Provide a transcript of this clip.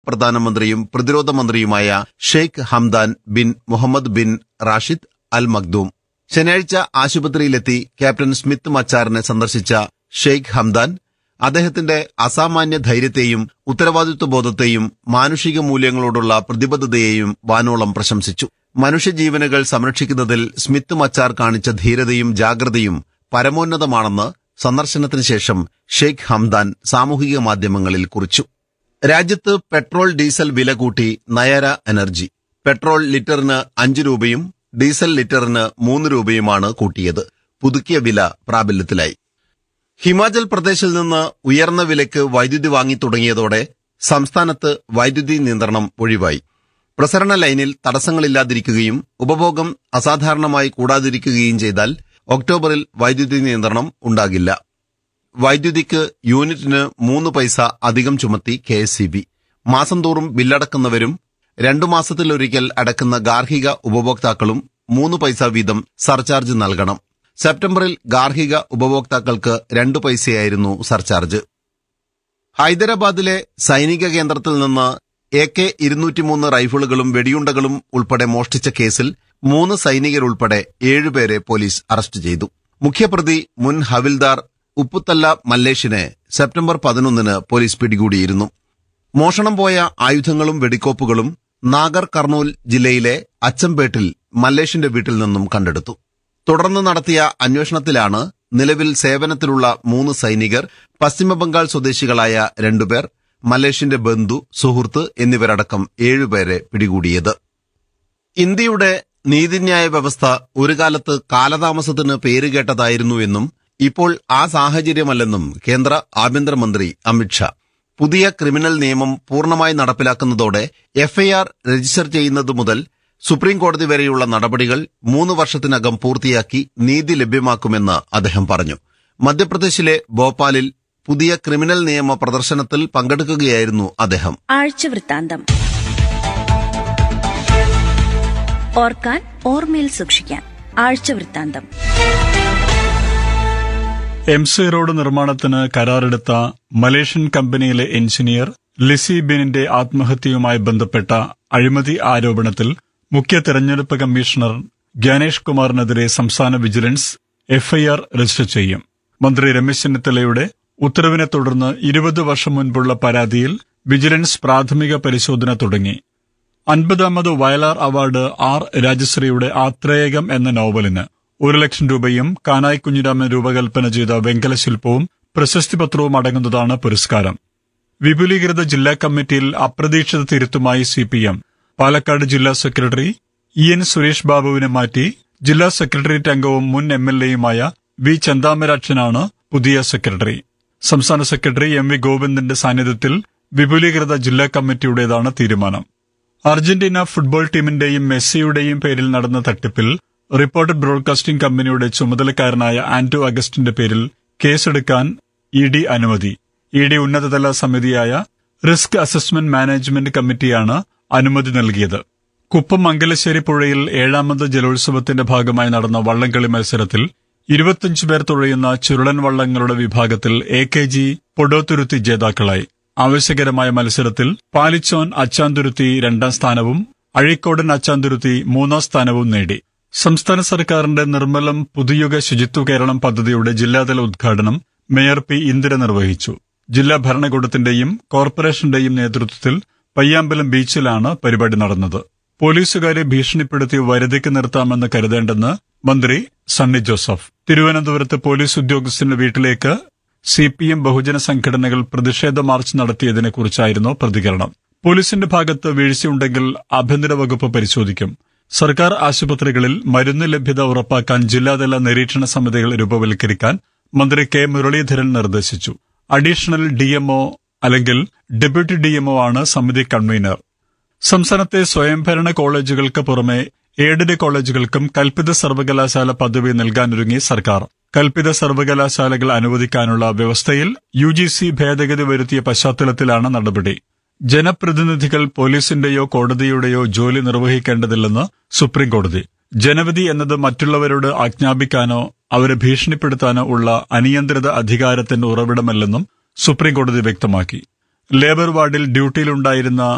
പ്രധാനമന്ത്രിയും പ്രതിരോധ മന്ത്രിയുമായ Sheikh Hamdan bin Mohammed bin Rashid Al Maktoum ശനിയാഴ്ച ആശുപത്രിയിലെത്തി ക്യാപ്റ്റൻ സ്മിത്ത് മച്ചാറിനെ സന്ദർശിച്ച ഷെയ്ഖ് ഹംദാൻ അദ്ദേഹത്തിന്റെ അസാമാന്യ ധൈര്യത്തെയും ഉത്തരവാദിത്വ ബോധത്തെയും മാനുഷിക മൂല്യങ്ങളോടുള്ള പ്രതിബദ്ധതയെയും വാനോളം പ്രശംസിച്ചു മനുഷ്യജീവനുകൾ സംരക്ഷിക്കുന്നതിൽ സ്മിത്ത് മച്ചാർ കാണിച്ച ധീരതയും ജാഗ്രതയും പരമോന്നതമാണെന്ന് സന്ദർശനത്തിന് ശേഷം ഷെയ്ഖ് ഹംദാൻ സാമൂഹിക മാധ്യമങ്ങളിൽ കുറിച്ചു രാജ്യത്ത് പെട്രോൾ ഡീസൽ വില കൂട്ടി നയര എനർജി പെട്രോൾ ലിറ്ററിന് അഞ്ച് രൂപയും ഡീസൽ ലിറ്ററിന് മൂന്ന് രൂപയുമാണ് കൂട്ടിയത് പുതുക്കിയ വില പ്രാബല്യത്തിലായി ഹിമാചൽ പ്രദേശിൽ നിന്ന് ഉയർന്ന വിലയ്ക്ക് വൈദ്യുതി വാങ്ങി തുടങ്ങിയതോടെ സംസ്ഥാനത്ത് വൈദ്യുതി നിയന്ത്രണം ഒഴിവായി പ്രസരണ ലൈനിൽ തടസ്സങ്ങളില്ലാതിരിക്കുകയും ഉപഭോഗം അസാധാരണമായി കൂടാതിരിക്കുകയും ചെയ്താൽ ഒക്ടോബറിൽ വൈദ്യുതി നിയന്ത്രണം ഉണ്ടാകില്ല വൈദ്യുതിക്ക് യൂണിറ്റിന് മൂന്ന് പൈസ അധികം ചുമത്തി കെ എസ് മാസം തോറും ബില്ലടക്കുന്നവരും രണ്ടു മാസത്തിലൊരിക്കൽ അടക്കുന്ന ഗാർഹിക ഉപഭോക്താക്കളും മൂന്ന് പൈസ വീതം സർചാർജ് നൽകണം സെപ്റ്റംബറിൽ ഗാർഹിക ഉപഭോക്താക്കൾക്ക് രണ്ടു പൈസയായിരുന്നു സർചാർജ് ഹൈദരാബാദിലെ സൈനിക കേന്ദ്രത്തിൽ നിന്ന് എ കെ ഇരുന്നൂറ്റിമൂന്ന് റൈഫിളുകളും വെടിയുണ്ടകളും ഉൾപ്പെടെ മോഷ്ടിച്ച കേസിൽ മൂന്ന് സൈനികരുൾപ്പെടെ ഏഴുപേരെ പോലീസ് അറസ്റ്റ് ചെയ്തു മുഖ്യപ്രതി മുൻ ഹവിൽദാർ ഉപ്പുത്തല്ല മല്ലേഷിനെ സെപ്റ്റംബർ പതിനൊന്നിന് പോലീസ് പിടികൂടിയിരുന്നു മോഷണം പോയ ആയുധങ്ങളും വെടിക്കോപ്പുകളും നാഗർ കർണൂൽ ജില്ലയിലെ അച്ചമ്പേട്ടിൽ മല്ലേഷിന്റെ വീട്ടിൽ നിന്നും കണ്ടെടുത്തു തുടർന്ന് നടത്തിയ അന്വേഷണത്തിലാണ് നിലവിൽ സേവനത്തിലുള്ള മൂന്ന് സൈനികർ പശ്ചിമബംഗാൾ സ്വദേശികളായ രണ്ടുപേർ മലേഷ്യന്റെ ബന്ധു സുഹൃത്ത് എന്നിവരടക്കം ഏഴുപേരെ പിടികൂടിയത് ഇന്ത്യയുടെ നീതിന്യായ വ്യവസ്ഥ ഒരു കാലത്ത് കാലതാമസത്തിന് പേരുകേട്ടതായിരുന്നു എന്നും ഇപ്പോൾ ആ സാഹചര്യമല്ലെന്നും കേന്ദ്ര ആഭ്യന്തരമന്ത്രി അമിത്ഷാ പുതിയ ക്രിമിനൽ നിയമം പൂർണ്ണമായി നടപ്പിലാക്കുന്നതോടെ എഫ്ഐആർ രജിസ്റ്റർ ചെയ്യുന്നത് മുതൽ സുപ്രീം കോടതി വരെയുള്ള നടപടികൾ മൂന്ന് വർഷത്തിനകം പൂർത്തിയാക്കി നീതി ലഭ്യമാക്കുമെന്ന് അദ്ദേഹം പറഞ്ഞു മധ്യപ്രദേശിലെ ഭോപ്പാലിൽ പുതിയ ക്രിമിനൽ നിയമ പ്രദർശനത്തിൽ പങ്കെടുക്കുകയായിരുന്നു അദ്ദേഹം ആഴ്ചവൃത്താന്തം ഓർക്കാൻ ഓർമ്മയിൽ സൂക്ഷിക്കാൻ ആഴ്ചവൃത്താന്തം എം സി റോഡ് നിർമ്മാണത്തിന് കരാറെടുത്ത മലേഷ്യൻ കമ്പനിയിലെ എഞ്ചിനീയർ ലിസി ബിനിന്റെ ആത്മഹത്യയുമായി ബന്ധപ്പെട്ട അഴിമതി ആരോപണത്തിൽ മുഖ്യ തെരഞ്ഞെടുപ്പ് കമ്മീഷണർ ജ്ഞാനേഷ് കുമാറിനെതിരെ സംസ്ഥാന വിജിലൻസ് എഫ്ഐആർ രജിസ്റ്റർ ചെയ്യും മന്ത്രി രമേശ് ചെന്നിത്തലയുടെ ഉത്തരവിനെ തുടർന്ന് ഇരുപത് വർഷം മുൻപുള്ള പരാതിയിൽ വിജിലൻസ് പ്രാഥമിക പരിശോധന തുടങ്ങി അൻപതാമത് വയലാർ അവാർഡ് ആർ രാജശ്രീയുടെ ആത്രേയകം എന്ന നോവലിന് ഒരു ലക്ഷം രൂപയും കാനായി കുഞ്ഞിരാമൻ രൂപകൽപ്പന ചെയ്ത വെങ്കല ശില്പവും പ്രശസ്തി പത്രവും അടങ്ങുന്നതാണ് പുരസ്കാരം വിപുലീകൃത ജില്ലാ കമ്മിറ്റിയിൽ അപ്രതീക്ഷിത തിരുത്തുമായി സി പി എം പാലക്കാട് ജില്ലാ സെക്രട്ടറി ഇ എൻ സുരേഷ് ബാബുവിനെ മാറ്റി ജില്ലാ സെക്രട്ടേറിയറ്റ് അംഗവും മുൻ എം എൽ എയുമായ വി ചന്താമരാക്ഷനാണ് പുതിയ സെക്രട്ടറി സംസ്ഥാന സെക്രട്ടറി എം വി ഗോവിന്ദന്റെ സാന്നിധ്യത്തിൽ വിപുലീകൃത ജില്ലാ കമ്മിറ്റിയുടേതാണ് തീരുമാനം അർജന്റീന ഫുട്ബോൾ ടീമിന്റെയും മെസ്സിയുടെയും പേരിൽ നടന്ന തട്ടിപ്പിൽ റിപ്പോർട്ടർ ബ്രോഡ്കാസ്റ്റിംഗ് കമ്പനിയുടെ ചുമതലക്കാരനായ ആന്റോ അഗസ്റ്റിന്റെ പേരിൽ കേസെടുക്കാൻ ഇ ഡി അനുമതി ഇ ഡി ഉന്നതതല സമിതിയായ റിസ്ക് അസസ്മെന്റ് മാനേജ്മെന്റ് കമ്മിറ്റിയാണ് അനുമതി നൽകിയത് കുപ്പം മംഗലശ്ശേരി പുഴയിൽ ഏഴാമത് ജലോത്സവത്തിന്റെ ഭാഗമായി നടന്ന വള്ളംകളി മത്സരത്തിൽ ഇരുപത്തിയഞ്ച് പേർ തുഴയുന്ന ചുരുളൻ വള്ളങ്ങളുടെ വിഭാഗത്തിൽ എ കെ ജി പൊടോത്തുരുത്തി ജേതാക്കളായി ആവശ്യകരമായ മത്സരത്തിൽ പാലിച്ചോൻ അച്ചാന്തുരുത്തി രണ്ടാം സ്ഥാനവും അഴീക്കോടൻ അച്ചാന്തുരുത്തി മൂന്നാം സ്ഥാനവും നേടി സംസ്ഥാന സർക്കാരിന്റെ നിർമ്മലം പുതുയുഗ ശുചിത്വ കേരളം പദ്ധതിയുടെ ജില്ലാതല ഉദ്ഘാടനം മേയർ പി ഇന്ദിര നിർവഹിച്ചു ജില്ലാ ഭരണകൂടത്തിന്റെയും കോർപ്പറേഷന്റെയും നേതൃത്വത്തിൽ പയ്യാമ്പലം ബീച്ചിലാണ് പരിപാടി നടന്നത് പോലീസുകാരെ ഭീഷണിപ്പെടുത്തി വരുതിക്ക് നിർത്താമെന്ന് കരുതേണ്ടെന്ന് മന്ത്രി സണ്ണി ജോസഫ് തിരുവനന്തപുരത്ത് പോലീസ് ഉദ്യോഗസ്ഥന്റെ വീട്ടിലേക്ക് സി പി എം ബഹുജന സംഘടനകൾ പ്രതിഷേധ മാർച്ച് നടത്തിയതിനെക്കുറിച്ചായിരുന്നു പ്രതികരണം പോലീസിന്റെ ഭാഗത്ത് വീഴ്ചയുണ്ടെങ്കിൽ ആഭ്യന്തര വകുപ്പ് പരിശോധിക്കും സർക്കാർ ആശുപത്രികളിൽ മരുന്ന് ലഭ്യത ഉറപ്പാക്കാൻ ജില്ലാതല നിരീക്ഷണ സമിതികൾ രൂപവൽക്കരിക്കാൻ മന്ത്രി കെ മുരളീധരൻ നിർദ്ദേശിച്ചു അഡീഷണൽ ഡിഎംഒ അല്ലെങ്കിൽ ഡെപ്യൂട്ടി ഡിഎംഒ ആണ് സമിതി കൺവീനർ സംസ്ഥാനത്തെ സ്വയംഭരണ കോളേജുകൾക്ക് പുറമെ എയ്ഡഡ് കോളേജുകൾക്കും കൽപ്പിത സർവകലാശാല പദവി നൽകാനൊരുങ്ങി സർക്കാർ കൽപ്പിത സർവകലാശാലകൾ അനുവദിക്കാനുള്ള വ്യവസ്ഥയിൽ യു ജി സി ഭേദഗതി വരുത്തിയ പശ്ചാത്തലത്തിലാണ് നടപടി ജനപ്രതിനിധികൾ പോലീസിന്റെയോ കോടതിയുടെയോ ജോലി നിർവഹിക്കേണ്ടതില്ലെന്ന് സുപ്രീംകോടതി ജനവിധി എന്നത് മറ്റുള്ളവരോട് ആജ്ഞാപിക്കാനോ അവരെ ഭീഷണിപ്പെടുത്താനോ ഉള്ള അനിയന്ത്രിത അധികാരത്തിന്റെ ഉറവിടമല്ലെന്നും സുപ്രീംകോടതി വ്യക്തമാക്കി ലേബർ വാർഡിൽ ഡ്യൂട്ടിയിലുണ്ടായിരുന്ന